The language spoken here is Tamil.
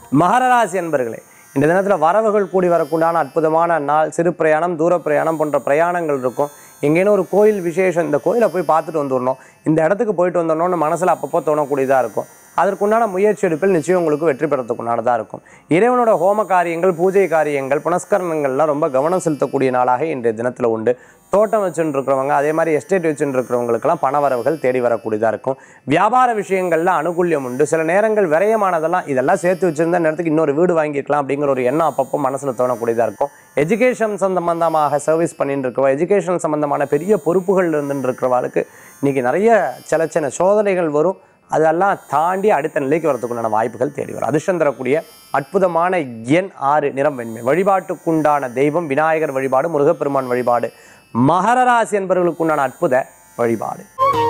மகர ராசி என்பர்களே இந்த தினத்தில் வரவுகள் கூடி வரக்குண்டான அற்புதமான நாள் சிறு பிரயாணம் தூர பிரயாணம் போன்ற பிரயாணங்கள் இருக்கும் எங்கேனும் ஒரு கோயில் விசேஷம் இந்த கோயிலை போய் பார்த்துட்டு வந்துடணும் இந்த இடத்துக்கு போயிட்டு வந்துடணும்னு மனசில் அப்பப்போ தோணக்கூடியதாக இருக்கும் அதற்குண்டான முயற்சி எடுப்பில் நிச்சயம் உங்களுக்கு வெற்றி பெறத்துக்குண்டானதாக இருக்கும் இறைவனோட ஹோம காரியங்கள் பூஜை காரியங்கள் புனஸ்கரணங்கள்லாம் ரொம்ப கவனம் செலுத்தக்கூடிய நாளாக இன்றைய தினத்தில் உண்டு தோட்டம் வச்சுட்டு இருக்கிறவங்க அதே மாதிரி எஸ்டேட் வச்சுட்டு இருக்கிறவங்களுக்கெல்லாம் பண வரவுகள் தேடி வரக்கூடியதாக இருக்கும் வியாபார விஷயங்கள்ல அனுகூல்யம் உண்டு சில நேரங்கள் விரயமானதெல்லாம் இதெல்லாம் சேர்த்து வச்சிருந்த நேரத்துக்கு இன்னொரு வீடு வாங்கியிருக்கலாம் அப்படிங்கிற ஒரு எண்ணம் அப்பப்போ மனசில் தோணக்கூடியதாக இருக்கும் எஜுகேஷன் சம்பந்தமாக சர்வீஸ் பண்ணிட்டு இருக்கவா எஜுகேஷன் சம்பந்தமான பெரிய பொறுப்புகள் இருந்துட்டு இருக்கிறவாளுக்கு இன்னைக்கு நிறைய சில சின்ன சோதனைகள் வரும் அதெல்லாம் தாண்டி அடுத்த நிலைக்கு வரதுக்குண்டான வாய்ப்புகள் தேடி வரும் அதிர்ஷ்டம் தரக்கூடிய அற்புதமான எண் ஆறு நிறம் வெண்மை வழிபாட்டுக்குண்டான தெய்வம் விநாயகர் வழிபாடு முருகப்பெருமான் வழிபாடு மகர ராசி என்பவர்களுக்குண்டான அற்புத வழிபாடு